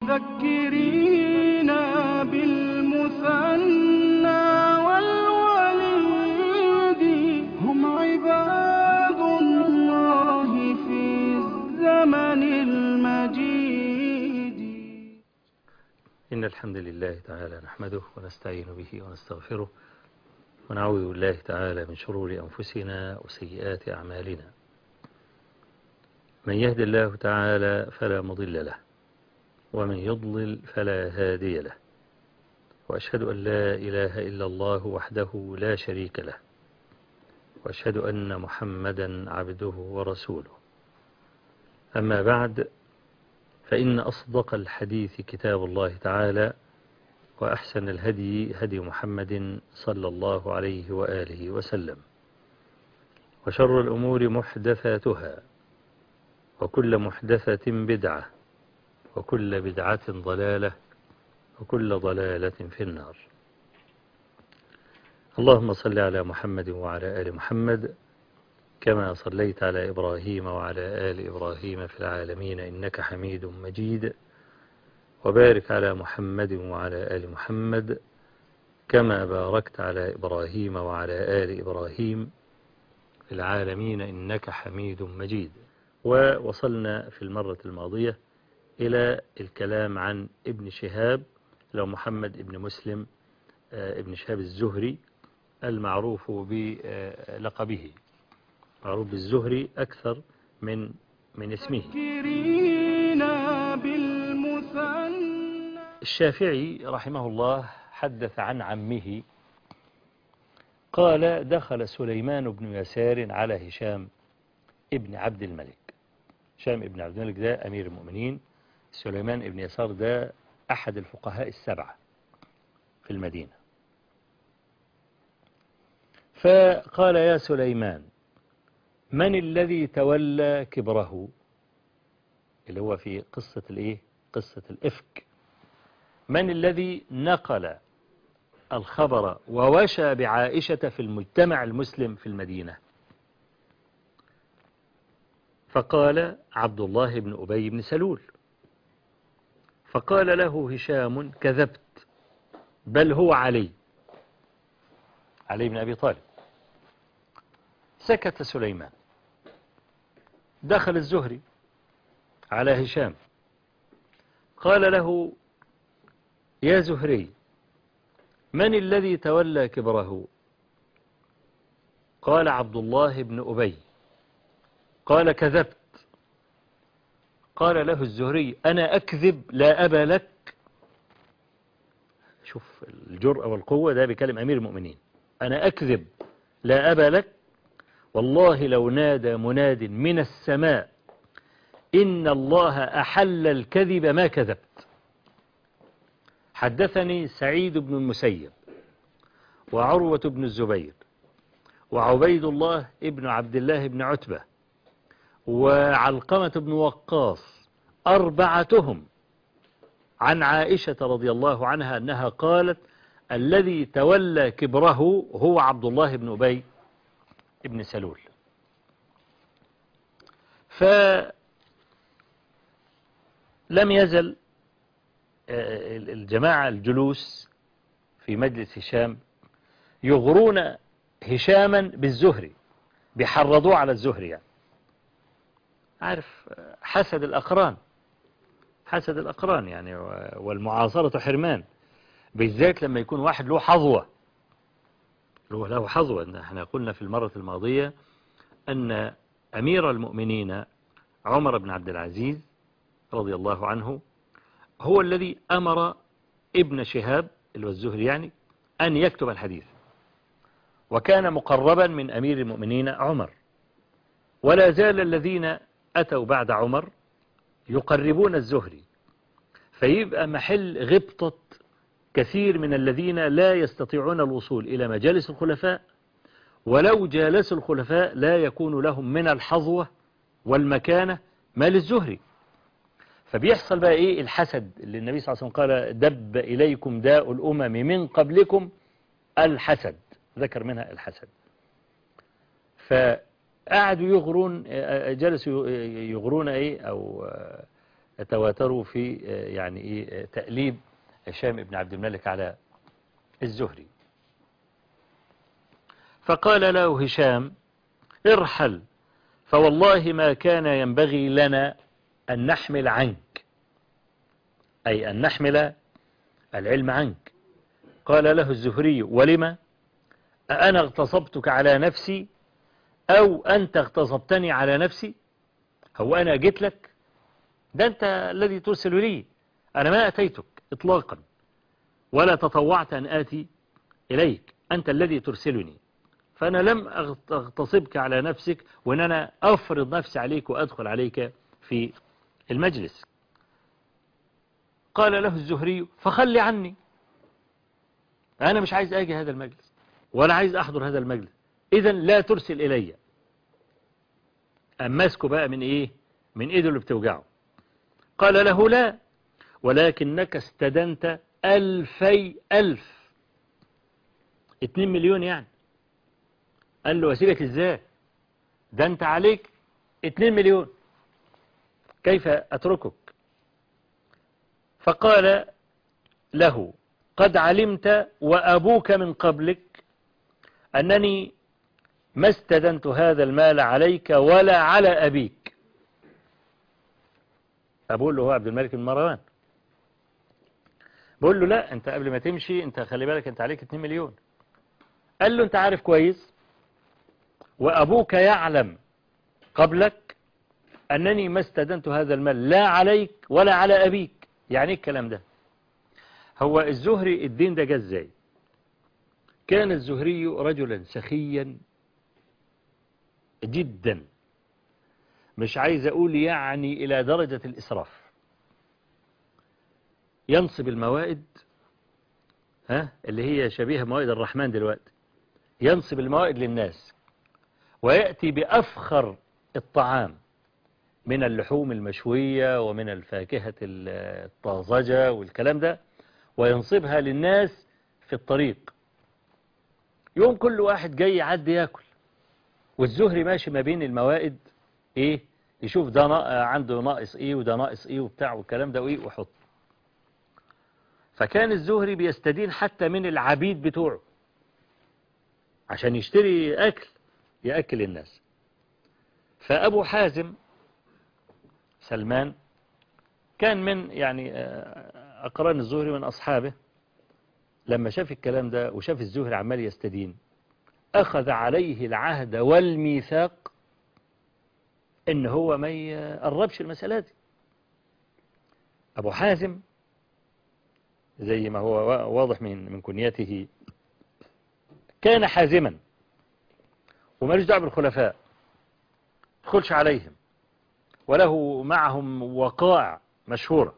والمذكرين بالمثنى والوليد هم عباد الله في الزمن المجيد إن الحمد لله تعالى نحمده ونستعين به ونستغفره ونعوذ بالله تعالى من شرور أنفسنا وسيئات أعمالنا من يهد الله تعالى فلا مضل له ومن يضلل فلا هادي له وأشهد أن لا إله إلا الله وحده لا شريك له وأشهد أن محمدا عبده ورسوله أما بعد فإن أصدق الحديث كتاب الله تعالى وأحسن الهدي هدي محمد صلى الله عليه وآله وسلم وشر الأمور محدثاتها وكل محدثة بدعة وكل بدعة ضلالة وكل ضلالة في النار اللهم صل على محمد وعلى آل محمد كما صليت على إبراهيم وعلى آل إبراهيم في العالمين إنك حميد مجيد وبارك على محمد وعلى آل محمد كما باركت على إبراهيم وعلى آل إبراهيم في العالمين إنك حميد مجيد ووصلنا في المرة الماضية إلى الكلام عن ابن شهاب لو محمد ابن مسلم ابن شهاب الزهري المعروف بلقبه معروف بالزهري أكثر من من اسمه الشافعي رحمه الله حدث عن عمه قال دخل سليمان بن يسار على هشام ابن عبد الملك هشام ابن عبد الملك ده أمير المؤمنين سليمان ابن يسار ده أحد الفقهاء السبعة في المدينة فقال يا سليمان من الذي تولى كبره اللي هو في قصة الايه قصة الإفك من الذي نقل الخبر ووشى بعائشة في المجتمع المسلم في المدينة فقال عبد الله بن أبي بن سلول فقال له هشام كذبت بل هو علي علي بن أبي طالب سكت سليمان دخل الزهري على هشام قال له يا زهري من الذي تولى كبره قال عبد الله بن أبي قال كذبت قال له الزهري أنا أكذب لا أبا لك شوف الجرأة والقوة ده بكلم أمير المؤمنين أنا أكذب لا أبا لك والله لو نادى مناد من السماء إن الله أحل الكذب ما كذبت حدثني سعيد بن المسيب وعروة بن الزبير وعبيد الله ابن عبد الله بن عتبة وعلقمة بن وقاص أربعتهم عن عائشة رضي الله عنها أنها قالت الذي تولى كبره هو عبد الله بن أبي ابن سلول فلم يزل الجماعة الجلوس في مجلس هشام يغرون هشاما بالزهري بيحرضوه على الزهري يعني عارف حسد الأقران حسد الأقران يعني والمعاصرة حرمان بالذات لما يكون واحد له حظوة له حظوة احنا قلنا في المرة الماضية أن أمير المؤمنين عمر بن عبد العزيز رضي الله عنه هو الذي أمر ابن شهاب اللي هو الزهري يعني أن يكتب الحديث وكان مقربا من أمير المؤمنين عمر ولا زال الذين أتوا بعد عمر يقربون الزهري فيبقى محل غبطة كثير من الذين لا يستطيعون الوصول إلى مجالس الخلفاء ولو جالسوا الخلفاء لا يكون لهم من الحظوة والمكانة ما للزهري فبيحصل بقى إيه الحسد اللي النبي صلى الله عليه وسلم قال دب إليكم داء الأمم من قبلكم الحسد ذكر منها الحسد فقعدوا يغرون جلسوا يغرون إيه أو تواتروا في آه، يعني إيه آه، تأليب هشام بن عبد الملك على الزهري فقال له هشام ارحل فوالله ما كان ينبغي لنا أن نحمل عنك أي أن نحمل العلم عنك قال له الزهري ولم أأنا اغتصبتك على نفسي أو أنت اغتصبتني على نفسي هو أنا جيت لك ده أنت الذي ترسل لي أنا ما أتيتك إطلاقا ولا تطوعت أن آتي إليك أنت الذي ترسلني فأنا لم أغت- أغتصبك على نفسك وأن أنا أفرض نفسي عليك وأدخل عليك في المجلس قال له الزهري فخلي عني أنا مش عايز أجي هذا المجلس ولا عايز أحضر هذا المجلس إذا لا ترسل إلي أمسكه بقى من إيه من إيده اللي بتوجعه قال له لا ولكنك استدنت ألفي ألف اتنين مليون يعني قال له وسيلك ازاي ده انت عليك اتنين مليون كيف اتركك فقال له قد علمت وابوك من قبلك انني ما استدنت هذا المال عليك ولا على ابيك أقول له هو عبد الملك بن مروان بقول له لا انت قبل ما تمشي انت خلي بالك انت عليك 2 مليون قال له انت عارف كويس وابوك يعلم قبلك انني ما استدنت هذا المال لا عليك ولا على ابيك يعني ايه الكلام ده هو الزهري الدين ده جه ازاي كان الزهري رجلا سخيا جدا مش عايز اقول يعني الى درجة الاسراف ينصب الموائد ها اللي هي شبيهة موائد الرحمن دلوقتي ينصب الموائد للناس ويأتي بأفخر الطعام من اللحوم المشوية ومن الفاكهة الطازجة والكلام ده وينصبها للناس في الطريق يوم كل واحد جاي يعدي ياكل والزهري ماشي ما بين الموائد ايه يشوف ده نا- عنده ناقص ايه وده ناقص ايه وبتاع والكلام ده وايه وحط فكان الزهري بيستدين حتى من العبيد بتوعه عشان يشتري أكل يأكل الناس فأبو حازم سلمان كان من يعني آه، أقران الزهري من أصحابه لما شاف الكلام ده وشاف الزهري عمال يستدين أخذ عليه العهد والميثاق إن هو ما يقربش المسألة دي أبو حازم زي ما هو واضح من من كنيته كان حازما ومالوش دعوه بالخلفاء يدخلش عليهم وله معهم وقائع مشهورة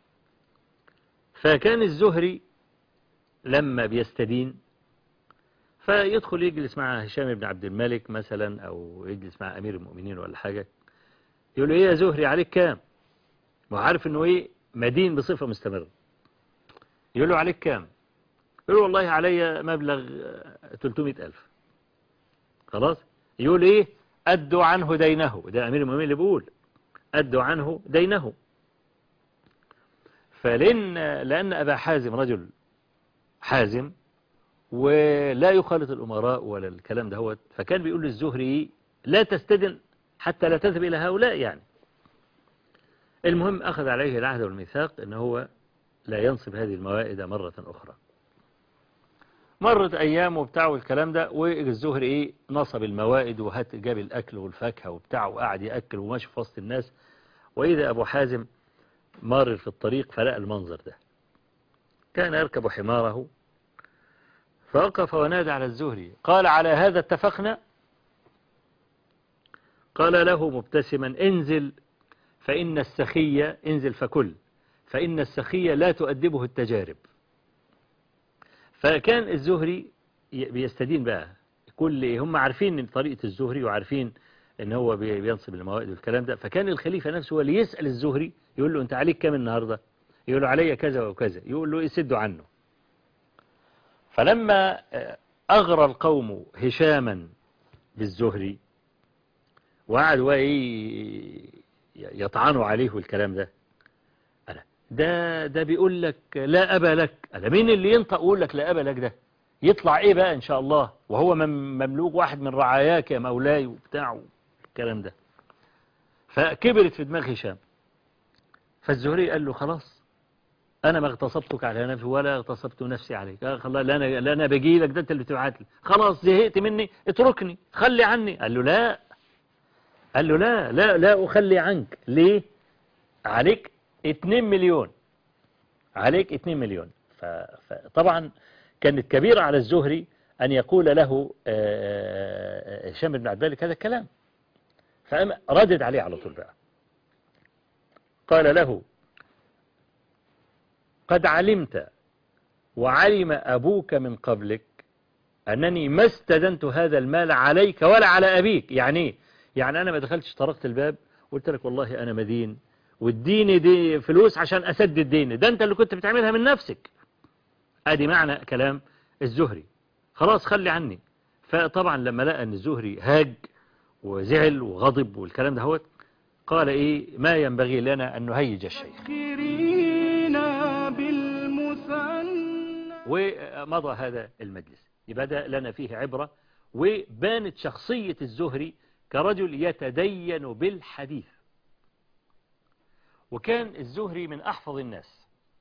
فكان الزهري لما بيستدين فيدخل يجلس مع هشام بن عبد الملك مثلا أو يجلس مع أمير المؤمنين ولا حاجة يقول له إيه يا زهري عليك كام ما هو عارف إنه إيه مدين بصفة مستمرة يقول له عليك كام يقول له والله علي مبلغ آه، 300 ألف خلاص يقول إيه أدوا عنه دينه ده أمير المؤمنين اللي بيقول أدوا عنه دينه فلأن لأن أبا حازم رجل حازم ولا يخالط الأمراء ولا الكلام ده هو فكان بيقول للزهري لا تستدن حتى لا تذهب إلى هؤلاء يعني المهم أخذ عليه العهد والميثاق أنه هو لا ينصب هذه الموائد مرة أخرى مرت أيام وبتاع والكلام ده والزهري إيه نصب الموائد وهات جاب الأكل والفاكهة وبتاع وقعد يأكل وماشي في وسط الناس وإذا أبو حازم مار في الطريق فلقى المنظر ده كان يركب حماره فوقف ونادى على الزهري قال على هذا اتفقنا قال له مبتسما انزل فإن السخية انزل فكل فإن السخية لا تؤدبه التجارب فكان الزهري ي- بيستدين بقى كل هم عارفين إن طريقة الزهري وعارفين ان هو بي- بينصب الموائد والكلام ده فكان الخليفة نفسه هو اللي يسأل الزهري يقول له انت عليك كام النهاردة يقول له علي كذا وكذا يقول له يسدوا عنه فلما آه، أغرى القوم هشاما بالزهري وقعدوا بقى ايه يطعنوا عليه والكلام ده ده ده بيقول لك لا أبا لك ألا مين اللي ينطق يقول لك لا أبا لك ده يطلع إيه بقى إن شاء الله وهو مم- مملوك واحد من رعاياك يا مولاي وبتاع الكلام ده فكبرت في دماغ هشام فالزهري قال له خلاص أنا ما اغتصبتك على نفسي ولا اغتصبت نفسي عليك قال خلاص لا أنا لا أنا بجي لك ده أنت اللي بتبعت لي خلاص زهقت مني اتركني خلي عني قال له لا قال له لا لا لا أخلي عنك ليه عليك 2 مليون عليك 2 مليون ف- فطبعا كانت كبيرة على الزهري أن يقول له آه، آه، هشام بن عبد الملك هذا الكلام فقام ردد عليه على طول بقى قال له قد علمت وعلم أبوك من قبلك أنني ما استدنت هذا المال عليك ولا على أبيك يعني إيه؟ يعني أنا ما دخلتش طرقت الباب قلت لك والله أنا مدين واديني دي فلوس عشان أسدد ديني ده أنت اللي كنت بتعملها من نفسك ادي معنى كلام الزهري خلاص خلي عني فطبعا لما لقى ان الزهري هاج وزعل وغضب والكلام ده هوت قال ايه ما ينبغي لنا ان نهيج الشيخ ذكرين بالمثنى ومضى هذا المجلس يبقى ده لنا فيه عبرة وبانت شخصية الزهري كرجل يتدين بالحديث وكان الزهري من أحفظ الناس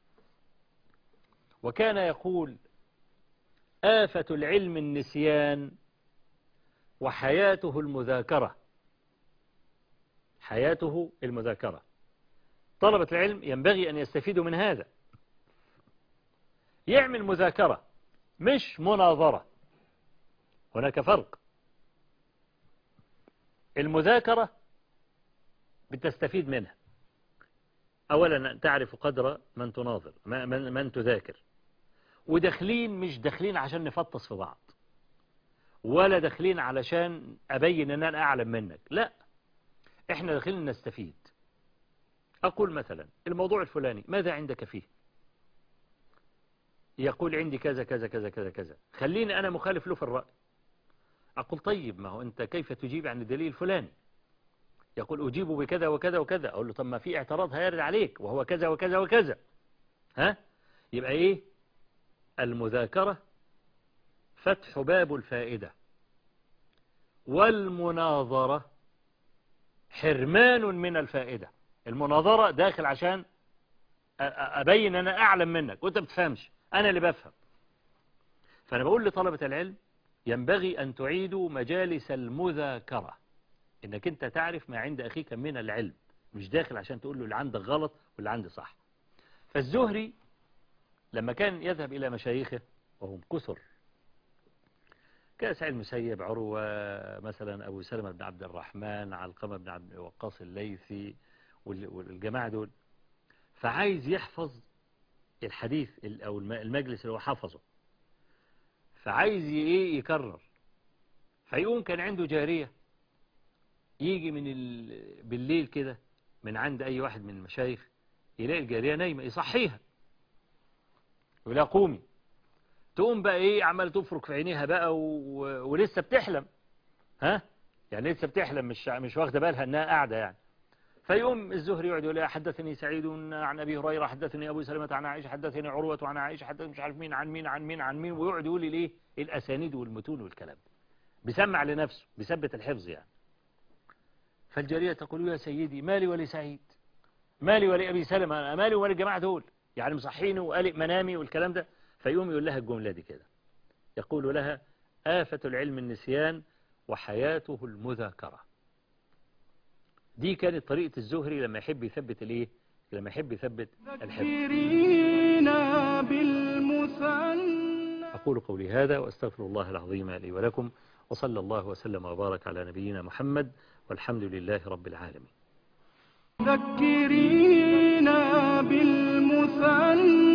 وكان يقول آفة العلم النسيان وحياته المذاكرة حياته المذاكرة طلبة العلم ينبغي أن يستفيدوا من هذا يعمل مذاكرة مش مناظرة هناك فرق المذاكرة بتستفيد منها أولا أن تعرف قدر من تناظر من, من تذاكر وداخلين مش داخلين عشان نفطس في بعض ولا داخلين علشان أبين أن أنا أعلم منك لا إحنا داخلين نستفيد أقول مثلا الموضوع الفلاني ماذا عندك فيه يقول عندي كذا كذا كذا كذا كذا خليني أنا مخالف له في الرأي أقول طيب ما هو أنت كيف تجيب عن الدليل الفلاني يقول أجيب بكذا وكذا وكذا أقول له طب ما في اعتراض هيرد عليك وهو كذا وكذا وكذا ها يبقى إيه المذاكرة فتح باب الفائدة والمناظرة حرمان من الفائدة المناظرة داخل عشان أبين أنا أعلم منك وأنت بتفهمش أنا اللي بفهم فأنا بقول لطلبة العلم ينبغي أن تعيدوا مجالس المذاكرة إنك أنت تعرف ما عند أخيك من العلم مش داخل عشان تقول له اللي عندك غلط واللي عندي صح فالزهري لما كان يذهب إلى مشايخه وهم كثر كسعيد المسيب عروة مثلا أبو سلمة بن عبد الرحمن علقمة بن عبد وقاص الليثي والجماعة دول فعايز يحفظ الحديث أو المجلس اللي هو حفظه فعايز ايه يكرر فيقوم كان عنده جارية يجي من ال... بالليل كده من عند أي واحد من المشايخ يلاقي الجارية نايمة يصحيها يقول لها قومي تقوم بقى ايه عمال تفرك في عينيها بقى و... ولسه بتحلم ها يعني لسه بتحلم مش مش واخده بالها انها قاعده يعني فيقوم الزهري يقعد يقول لها حدثني سعيد عن ابي هريره حدثني ابو سلمة عن عائشه حدثني عروه عن عائشه حدثني مش عارف مين عن مين عن مين عن مين ويقعد يقول لي ليه الاسانيد والمتون والكلام بيسمع لنفسه بيثبت الحفظ يعني فالجاريه تقول يا سيدي مالي ولسعيد مالي ولابي سلمة انا مالي ولي الجماعه دول يعني مصحيني وقالق منامي والكلام ده فيقوم يقول لها الجمله دي كده يقول لها آفة العلم النسيان وحياته المذاكرة دي كانت طريقة الزهري لما يحب يثبت الايه لما يحب يثبت الحفظ ذكرين بالمثنى أقول قولي هذا وأستغفر الله العظيم لي ولكم وصلى الله وسلم وبارك على نبينا محمد والحمد لله رب العالمين ذكرين بالمثنى